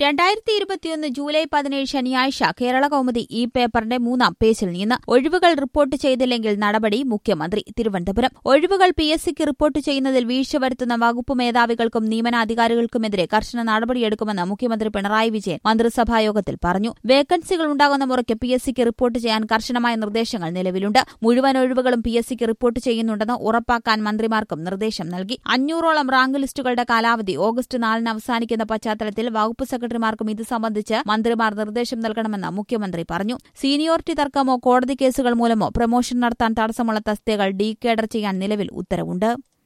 രണ്ടായിരത്തി ഇരുപത്തിയൊന്ന് ജൂലൈ പതിനേഴ് ശനിയാഴ്ച കേരള കൗമുദി ഈ പേപ്പറിന്റെ മൂന്നാം പേജിൽ നിന്ന് ഒഴിവുകൾ റിപ്പോർട്ട് ചെയ്തില്ലെങ്കിൽ നടപടി മുഖ്യമന്ത്രി തിരുവനന്തപുരം ഒഴിവുകൾ പി എസ് സിക്ക് റിപ്പോർട്ട് ചെയ്യുന്നതിൽ വീഴ്ച വരുത്തുന്ന വകുപ്പ് മേധാവികൾക്കും നിയമനാധികാരികൾക്കുമെതിരെ കർശന നടപടിയെടുക്കുമെന്ന് മുഖ്യമന്ത്രി പിണറായി വിജയൻ മന്ത്രിസഭായോഗത്തിൽ പറഞ്ഞു വേക്കൻസികൾ ഉണ്ടാകുന്ന മുറയ്ക്ക് പി എസ് സിക്ക് റിപ്പോർട്ട് ചെയ്യാൻ കർശനമായ നിർദ്ദേശങ്ങൾ നിലവിലുണ്ട് മുഴുവൻ ഒഴിവുകളും പി എസ് സിക്ക് റിപ്പോർട്ട് ചെയ്യുന്നുണ്ടെന്ന് ഉറപ്പാക്കാൻ മന്ത്രിമാർക്കും നിർദ്ദേശം നൽകി അഞ്ഞൂറോളം റാങ്ക് ലിസ്റ്റുകളുടെ കാലാവധി ഓഗസ്റ്റ് നാലിന് അവസാനിക്കുന്ന പശ്ചാത്തലത്തിൽ വകുപ്പ് സെക്രട്ടറിമാർക്കും ഇത് സംബന്ധിച്ച് മന്ത്രിമാർ നിർദ്ദേശം നൽകണമെന്ന് മുഖ്യമന്ത്രി പറഞ്ഞു സീനിയോറിറ്റി തർക്കമോ കോടതി കേസുകൾ മൂലമോ പ്രമോഷൻ നടത്താൻ തടസ്സമുള്ള തസ്തികകൾ ഡീകേഡർ ചെയ്യാൻ നിലവിൽ ഉത്തരവുണ്ട്